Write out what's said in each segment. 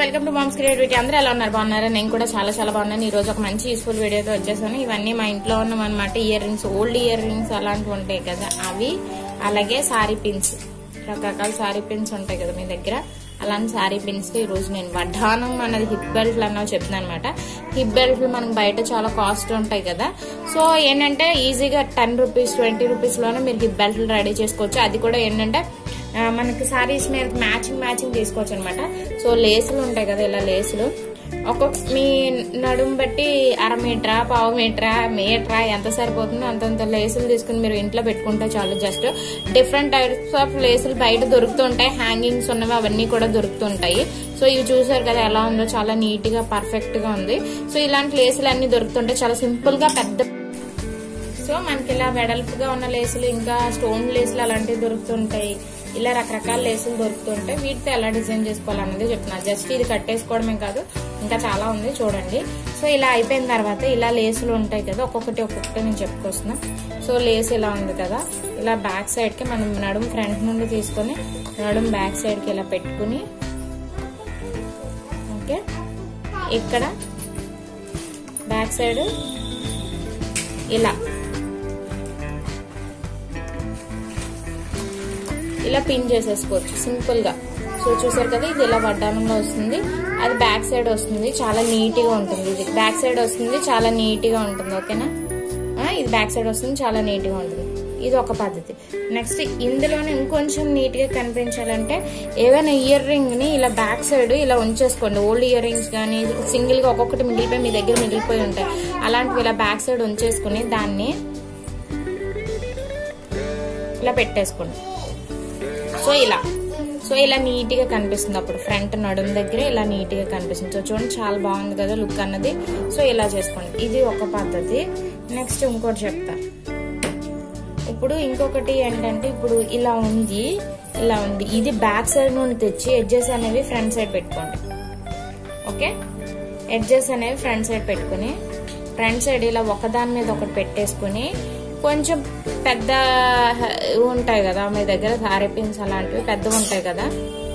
welcome to moms creativity అందరూ ఎలా ఉన్నారు బాగున్నారా నేను కూడా చాలా చాలా బాగున్నాను ఈ రోజు ఒక మంచి యూస్ఫుల్ వీడియోతో వచ్చేసాను ఇవన్నీ మా ఇంట్లో ఉన్నవన్నమాట ear rings old ear rings అలాంటివి ఉంటాయి కదా అవి అలాగే సారీ పిన్స్ రకరకాల సారీ పిన్స్ ఉంటాయి కదా మీ దగ్గర అలాంటి సారీ పిన్స్ ఈ రోజు నేను వడ్డానం అన్నది హిప్ బెల్ట్లు అన్నవి చెప్తున్నాను అనమాట హిప్ బెల్ట్లు మనకు బయట చాలా కాస్ట్ ఉంటాయి కదా సో ఏంటంటే ఈజీగా టెన్ రూపీస్ ట్వంటీ రూపీస్ లోనే మీరు హిప్ బెల్ట్లు రెడీ చేసుకోవచ్చు అది కూడా ఏంటంటే ఆ, మనకి సారీస్ మీద మ్యాచింగ్ మ్యాచింగ్ తీసుకోవచ్చు అనమాట సో లేసులు ఉంటాయి కదా ఇలా లేసులు ఒక్కొక్క మీ నడుము బట్టి అర మీటరా పావు మీటరా మీటరా ఎంత సరిపోతుందో అంతంత లేసులు తీసుకుని మీరు ఇంట్లో పెట్టుకుంటే చాలు జస్ట్ డిఫరెంట్ టైప్స్ ఆఫ్ లేసులు బయట దొరుకుతుంటాయి హ్యాంగింగ్స్ ఉన్నవి అవన్నీ కూడా దొరుకుతుంటాయి సో ఇవి చూసారు కదా ఎలా ఉందో చాలా నీట్ గా పర్ఫెక్ట్ గా ఉంది సో ఇలాంటి లేసులు అన్ని దొరుకుతుంటాయి చాలా సింపుల్ గా పెద్ద సో మనకి ఇలా వెడల్పుగా ఉన్న లేసులు ఇంకా స్టోన్ లేసులు అలాంటివి దొరుకుతుంటాయి ఇలా రకరకాల లేసులు దొరుకుతుంటాయి వీటితో ఎలా డిజైన్ చేసుకోవాలన్నది చెప్తున్నా జస్ట్ ఇది కట్టేసుకోవడమే కాదు ఇంకా చాలా ఉంది చూడండి సో ఇలా అయిపోయిన తర్వాత ఇలా లేసులు ఉంటాయి కదా ఒక్కొక్కటి ఒక్కొక్కటి నేను చెప్పుకొస్తున్నా సో లేస్ ఇలా ఉంది కదా ఇలా బ్యాక్ సైడ్ కి మనం నడుము ఫ్రంట్ నుండి తీసుకొని నడుము బ్యాక్ సైడ్ కి ఇలా పెట్టుకుని ఓకే ఇక్కడ బ్యాక్ సైడ్ ఇలా ఇలా పిన్ చేసేసుకోవచ్చు సింపుల్ గా సో చూసారు కదా ఇది ఇలా వడ్డానంగా వస్తుంది అది బ్యాక్ సైడ్ వస్తుంది చాలా నీట్ గా ఉంటుంది ఇది బ్యాక్ సైడ్ వస్తుంది చాలా నీట్ గా ఉంటుంది ఓకేనా ఆ, ఇది బ్యాక్ సైడ్ వస్తుంది చాలా నీట్ గా ఉంటుంది ఇది ఒక పద్ధతి నెక్స్ట్ ఇందులోనే ఇంకొంచెం నీట్ గా కనిపించాలంటే ఏదైనా ఇయర్ రింగ్ ని ఇలా బ్యాక్ సైడ్ ఇలా ఉంచేసుకోండి ఓల్డ్ ఇయర్ రింగ్స్ కానీ సింగిల్ గా ఒక్కొక్కటి మిగిలిపోయి మీ దగ్గర మిగిలిపోయి ఉంటాయి అలాంటివి ఇలా బ్యాక్ సైడ్ ఉంచేసుకుని దాన్ని ఇలా పెట్టేసుకోండి సో ఇలా సో ఇలా నీట్ గా కనిపిస్తుంది అప్పుడు ఫ్రంట్ నడుము దగ్గర ఇలా నీట్ గా కనిపిస్తుంది సో చూడండి చాలా బాగుంది కదా లుక్ అన్నది సో ఇలా చేసుకోండి ఇది ఒక పద్ధతి నెక్స్ట్ ఇంకోటి చెప్తా ఇప్పుడు ఇంకొకటి ఏంటంటే ఇప్పుడు ఇలా ఉంది ఇలా ఉంది ఇది బ్యాక్ సైడ్ నుండి తెచ్చి ఎడ్జెస్ అనేవి ఫ్రంట్ సైడ్ పెట్టుకోండి ఓకే ఎడ్జెస్ అనేవి ఫ్రంట్ సైడ్ పెట్టుకుని ఫ్రంట్ సైడ్ ఇలా ఒకదాని మీద ఒకటి పెట్టేసుకుని కొంచెం పెద్ద ఉంటాయి కదా మీ దగ్గర సారీ పిన్స్ అలాంటివి పెద్దవి ఉంటాయి కదా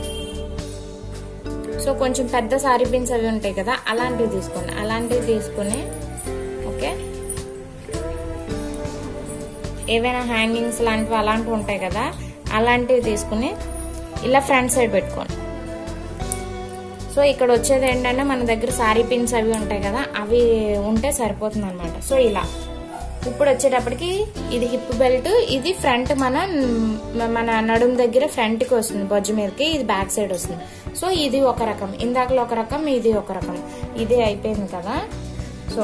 సో కొంచెం పెద్ద సారీ పిన్స్ అవి ఉంటాయి కదా అలాంటివి తీసుకోండి అలాంటివి తీసుకుని ఓకే ఏవైనా హ్యాంగింగ్స్ లాంటివి అలాంటివి ఉంటాయి కదా అలాంటివి తీసుకుని ఇలా ఫ్రంట్ సైడ్ పెట్టుకోండి సో ఇక్కడ వచ్చేది ఏంటంటే మన దగ్గర సారీ పిన్స్ అవి ఉంటాయి కదా అవి ఉంటే సరిపోతుంది అనమాట సో ఇలా ఇప్పుడు వచ్చేటప్పటికి ఇది హిప్ బెల్ట్ ఇది ఫ్రంట్ మన మన నడుము దగ్గర ఫ్రంట్ కి వస్తుంది బొజ్జు మీదకి ఇది బ్యాక్ సైడ్ వస్తుంది సో ఇది ఒక రకం ఇందాకలో ఒక రకం ఇది ఒక రకం ఇది అయిపోయింది కదా సో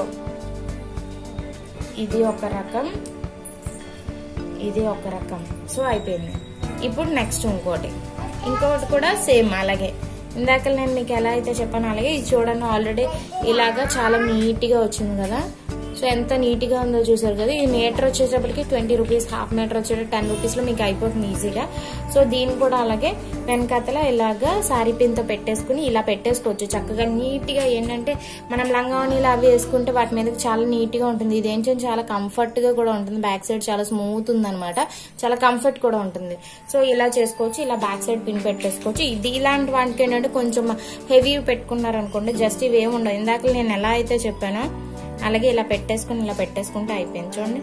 ఇది ఒక రకం ఇది ఒక రకం సో అయిపోయింది ఇప్పుడు నెక్స్ట్ ఇంకోటి ఇంకొకటి కూడా సేమ్ అలాగే ఇందాక నేను మీకు ఎలా అయితే చెప్పాను అలాగే ఇది చూడండి ఆల్రెడీ ఇలాగా చాలా నీట్గా వచ్చింది కదా సో ఎంత నీట్గా ఉందో చూసారు కదా ఈ మీటర్ వచ్చేటప్పటికి ట్వంటీ రూపీస్ హాఫ్ మీటర్ వచ్చేటప్పుడు టెన్ రూపీస్లో మీకు అయిపోతుంది ఈజీగా సో దీన్ని కూడా అలాగే వెనకతల ఇలాగా సారీ పిన్తో పెట్టేసుకుని ఇలా పెట్టేసుకోవచ్చు చక్కగా నీట్గా ఏంటంటే మనం లంగావనీలు అవి వేసుకుంటే వాటి మీద చాలా నీట్గా ఉంటుంది ఇది ఏంటంటే చాలా కంఫర్ట్గా కూడా ఉంటుంది బ్యాక్ సైడ్ చాలా స్మూత్ ఉందన్నమాట చాలా కంఫర్ట్ కూడా ఉంటుంది సో ఇలా చేసుకోవచ్చు ఇలా బ్యాక్ సైడ్ పిన్ పెట్టేసుకోవచ్చు ఇది ఇలాంటి వాటికి ఏంటంటే కొంచెం హెవీ పెట్టుకున్నారనుకోండి జస్ట్ ఇవి ఏమి ఉండవు ఇందాక నేను ఎలా అయితే చెప్పానో అలాగే ఇలా పెట్టేసుకుని ఇలా పెట్టేసుకుంటే అయిపోయింది చూడండి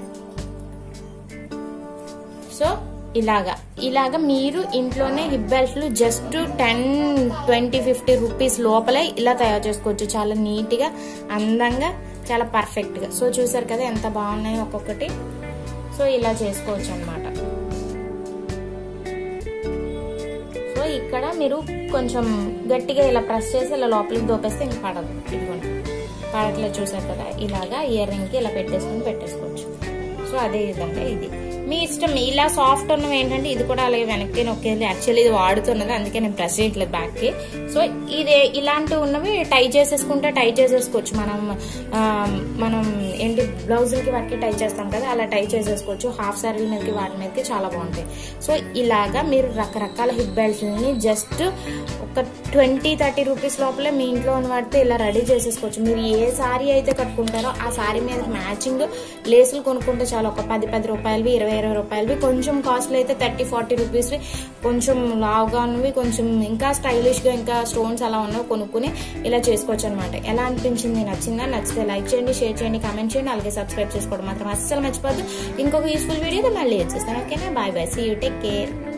సో ఇలాగా ఇలాగా మీరు ఇంట్లోనే హిప్ బెల్ట్లు just ten twenty fifty rupees లోపలే ఇలా తయారు చేసుకోవచ్చు చాలా నీట్గా అందంగా చాలా పర్ఫెక్ట్గా సో చూసారు కదా ఎంత బాగున్నాయి ఒక్కొక్కటి సో ఇలా చేసుకోవచ్చు అనమాట సో ఇక్కడ మీరు కొంచెం గట్టిగా ఇలా ప్రెస్ చేసి ఇలా లోపలికి దోపేస్తే ఇంక పడదు ఇదిగోండి పడట్లేదు చూసారు కదా ఇలాగా ఇయర్ రింగ్కి ఇలా పెట్టేసుకొని పెట్టేసుకోవచ్చు సో అదే విధంగా ఇది మీ ఇష్టం ఇలా సాఫ్ట్ ఉన్నవి ఏంటంటే ఇది కూడా అలాగే వెనక్కి నొక్కేది యాక్చువల్లీ ఇది వాడుతున్నది అందుకే నేను ప్రెస్ చేయట్లేదు బ్యాక్ కి సో ఇది ఇలాంటివి ఉన్నవి టై చేసేసుకుంటే టై చేసేసుకోవచ్చు మనం ఆ, మనం ఏంటి బ్లౌజులకి వాటికి టై చేస్తాం కదా అలా టై చేసేసుకోవచ్చు హాఫ్ సారీల మీదకి వాటి మీదకి చాలా బాగుంటాయి సో ఇలాగా మీరు రకరకాల హిప్ బెల్ట్ని జస్ట్ ఒక ట్వంటీ థర్టీ రూపీస్ లోపలే మీ ఇంట్లో ఉన్న వాటితో ఇలా రెడీ చేసేసుకోవచ్చు మీరు ఏ సారీ అయితే కట్టుకుంటారో ఆ సారీ మీద మ్యాచింగ్ లేసులు కొనుక్కుంటే చాలా ఒక పది పది రూపాయలు ఇరవై ఇరవై రూపాయలవి కొంచెం కాస్ట్లీ అయితే థర్టీ ఫార్టీ రూపీస్వి కొంచెం లావుగా ఉన్నవి కొంచెం ఇంకా స్టైలిష్గా ఇంకా స్టోన్స్ అలా ఉన్నవి కొనుక్కుని ఇలా చేసుకోవచ్చు అనమాట ఎలా అనిపించింది నచ్చిందా నచ్చితే లైక్ చేయండి షేర్ చేయండి కామెంట్ చేయండి అలాగే సబ్స్క్రైబ్ చేసుకోవడం మాత్రం అస్సలు మర్చిపోద్దు ఇంకొక యూస్ఫుల్ వీడియోతో మళ్ళీ వచ్చేస్తాను ఓకేనా bye bye see you take care